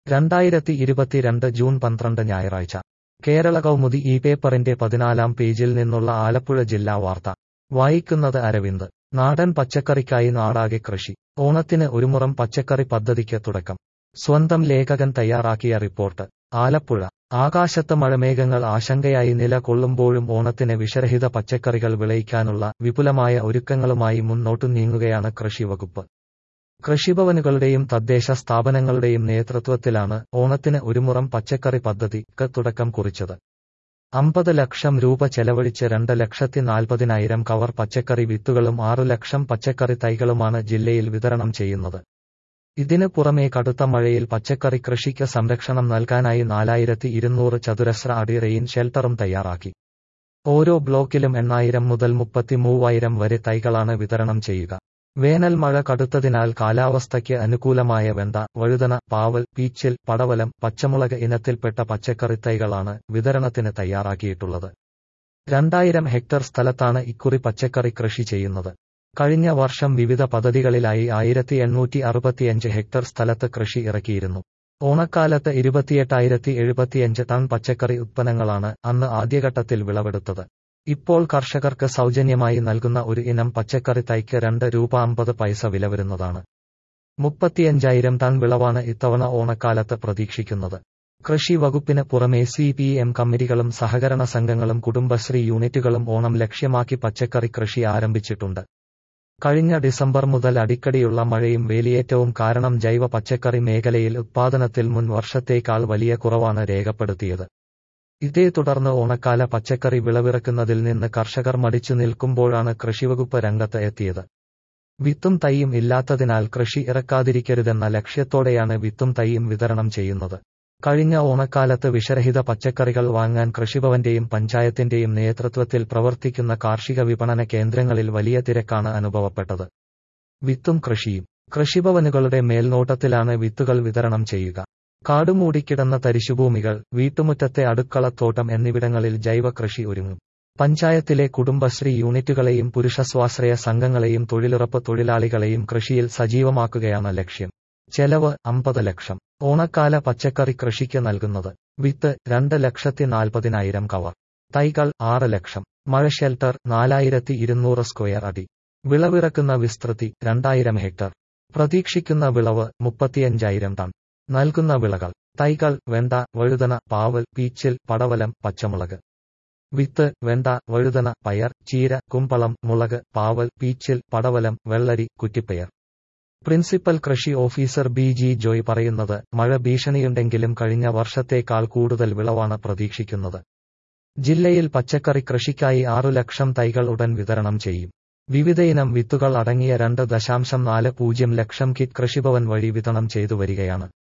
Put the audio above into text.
രണ്ടായിരത്തി ഇരുപത്തിരണ്ട് ജൂൺ പന്ത്രണ്ട് ഞായറാഴ്ച കേരള കൗമുദി ഈ പേപ്പറിന്റെ പതിനാലാം പേജിൽ നിന്നുള്ള ആലപ്പുഴ ജില്ലാ വാർത്ത വായിക്കുന്നത് അരവിന്ദ് നാടൻ പച്ചക്കറിക്കായി നാടാകെ കൃഷി ഓണത്തിന് ഒരുമുറം പച്ചക്കറി പദ്ധതിക്ക് തുടക്കം സ്വന്തം ലേഖകൻ തയ്യാറാക്കിയ റിപ്പോർട്ട് ആലപ്പുഴ ആകാശത്ത് മഴമേഘങ്ങൾ ആശങ്കയായി നിലകൊള്ളുമ്പോഴും ഓണത്തിന് വിഷരഹിത പച്ചക്കറികൾ വിളയിക്കാനുള്ള വിപുലമായ ഒരുക്കങ്ങളുമായി മുന്നോട്ടു നീങ്ങുകയാണ് കൃഷി വകുപ്പ് കൃഷിഭവനുകളുടെയും തദ്ദേശ സ്ഥാപനങ്ങളുടെയും നേതൃത്വത്തിലാണ് ഓണത്തിന് ഒരുമുറം പച്ചക്കറി പദ്ധതിക്ക് തുടക്കം കുറിച്ചത് അമ്പത് ലക്ഷം രൂപ ചെലവഴിച്ച് രണ്ട് ലക്ഷത്തി നാൽപ്പതിനായിരം കവർ പച്ചക്കറി വിത്തുകളും ആറു ലക്ഷം പച്ചക്കറി തൈകളുമാണ് ജില്ലയിൽ വിതരണം ചെയ്യുന്നത് ഇതിനു പുറമെ കടുത്ത മഴയിൽ പച്ചക്കറി കൃഷിക്ക് സംരക്ഷണം നൽകാനായി നാലായിരത്തി ഇരുന്നൂറ് ചതുരശ്ര അടി റെയിൻ ഷെൽട്ടറും തയ്യാറാക്കി ഓരോ ബ്ലോക്കിലും എണ്ണായിരം മുതൽ മുപ്പത്തി മൂവായിരം വരെ തൈകളാണ് വിതരണം ചെയ്യുക വേനൽ മഴ കടുത്തതിനാൽ കാലാവസ്ഥയ്ക്ക് അനുകൂലമായ വെണ്ട വഴുതന പാവൽ പീച്ചിൽ പടവലം പച്ചമുളക് ഇനത്തിൽപ്പെട്ട പച്ചക്കറി തൈകളാണ് വിതരണത്തിന് തയ്യാറാക്കിയിട്ടുള്ളത് രണ്ടായിരം ഹെക്ടർ സ്ഥലത്താണ് ഇക്കുറി പച്ചക്കറി കൃഷി ചെയ്യുന്നത് കഴിഞ്ഞ വർഷം വിവിധ പദ്ധതികളിലായി ആയിരത്തി എണ്ണൂറ്റി അറുപത്തിയഞ്ച് ഹെക്ടർ സ്ഥലത്ത് കൃഷി ഇറക്കിയിരുന്നു ഓണക്കാലത്ത് ഇരുപത്തിയെട്ടായിരത്തി എഴുപത്തിയഞ്ച് ടൺ പച്ചക്കറി ഉത്പന്നങ്ങളാണ് അന്ന് ആദ്യഘട്ടത്തിൽ വിളവെടുത്തത് ഇപ്പോൾ കർഷകർക്ക് സൗജന്യമായി നൽകുന്ന ഒരു ഇനം പച്ചക്കറി തൈക്ക് രണ്ട് രൂപ അമ്പത് പൈസ വില വരുന്നതാണ് മുപ്പത്തിയഞ്ചായിരം ടൺ വിളവാണ് ഇത്തവണ ഓണക്കാലത്ത് പ്രതീക്ഷിക്കുന്നത് കൃഷി വകുപ്പിന് പുറമെ സി പി എം കമ്മിറ്റികളും സഹകരണ സംഘങ്ങളും കുടുംബശ്രീ യൂണിറ്റുകളും ഓണം ലക്ഷ്യമാക്കി പച്ചക്കറി കൃഷി ആരംഭിച്ചിട്ടുണ്ട് കഴിഞ്ഞ ഡിസംബർ മുതൽ അടിക്കടിയുള്ള മഴയും വേലിയേറ്റവും കാരണം ജൈവ പച്ചക്കറി മേഖലയിൽ ഉത്പാദനത്തിൽ മുൻ വർഷത്തേക്കാൾ വലിയ കുറവാണ് രേഖപ്പെടുത്തിയത് ഇതേ തുടർന്ന് ഓണക്കാല പച്ചക്കറി വിളവിറക്കുന്നതിൽ നിന്ന് കർഷകർ മടിച്ചു നിൽക്കുമ്പോഴാണ് കൃഷിവകുപ്പ് രംഗത്ത് എത്തിയത് വിത്തും തൈയും ഇല്ലാത്തതിനാൽ കൃഷി ഇറക്കാതിരിക്കരുതെന്ന ലക്ഷ്യത്തോടെയാണ് വിത്തും തൈയും വിതരണം ചെയ്യുന്നത് കഴിഞ്ഞ ഓണക്കാലത്ത് വിഷരഹിത പച്ചക്കറികൾ വാങ്ങാൻ കൃഷിഭവന്റെയും പഞ്ചായത്തിന്റെയും നേതൃത്വത്തിൽ പ്രവർത്തിക്കുന്ന കാർഷിക വിപണന കേന്ദ്രങ്ങളിൽ വലിയ തിരക്കാണ് അനുഭവപ്പെട്ടത് വിത്തും കൃഷിയും കൃഷിഭവനുകളുടെ മേൽനോട്ടത്തിലാണ് വിത്തുകൾ വിതരണം ചെയ്യുക കാടുമൂടിക്കിടന്ന തരിശുഭൂമികൾ വീട്ടുമുറ്റത്തെ അടുക്കളത്തോട്ടം എന്നിവിടങ്ങളിൽ ജൈവ കൃഷി ഒരുങ്ങും പഞ്ചായത്തിലെ കുടുംബശ്രീ യൂണിറ്റുകളെയും പുരുഷ സ്വാശ്രയ സംഘങ്ങളെയും തൊഴിലുറപ്പ് തൊഴിലാളികളെയും കൃഷിയിൽ സജീവമാക്കുകയാണ് ലക്ഷ്യം ചെലവ് അമ്പത് ലക്ഷം ഓണക്കാല പച്ചക്കറി കൃഷിക്ക് നൽകുന്നത് വിത്ത് രണ്ട് ലക്ഷത്തി നാൽപ്പതിനായിരം കവർ തൈകൾ ആറ് ലക്ഷം മഴ ഷെൽട്ടർ നാലായിരത്തി ഇരുന്നൂറ് സ്ക്വയർ അടി വിളവിറക്കുന്ന വിസ്തൃതി രണ്ടായിരം ഹെക്ടർ പ്രതീക്ഷിക്കുന്ന വിളവ് മുപ്പത്തിയഞ്ചായിരം ടൺ നൽകുന്ന വിളകൾ തൈകൾ വെണ്ട വഴുതന പാവൽ പീച്ചിൽ പടവലം പച്ചമുളക് വിത്ത് വെണ്ട വഴുതന പയർ ചീര കുമ്പളം മുളക് പാവൽ പീച്ചിൽ പടവലം വെള്ളരി കുറ്റിപ്പയർ പ്രിൻസിപ്പൽ കൃഷി ഓഫീസർ ബി ജി ജോയ് പറയുന്നത് മഴ ഭീഷണിയുണ്ടെങ്കിലും കഴിഞ്ഞ വർഷത്തേക്കാൾ കൂടുതൽ വിളവാണ് പ്രതീക്ഷിക്കുന്നത് ജില്ലയിൽ പച്ചക്കറി കൃഷിക്കായി ആറു ലക്ഷം തൈകൾ ഉടൻ വിതരണം ചെയ്യും വിവിധയിനം വിത്തുകൾ അടങ്ങിയ രണ്ട് ദശാംശം നാല് പൂജ്യം ലക്ഷം കിറ്റ് കൃഷിഭവൻ വഴി വിതരണം ചെയ്തു വരികയാണ്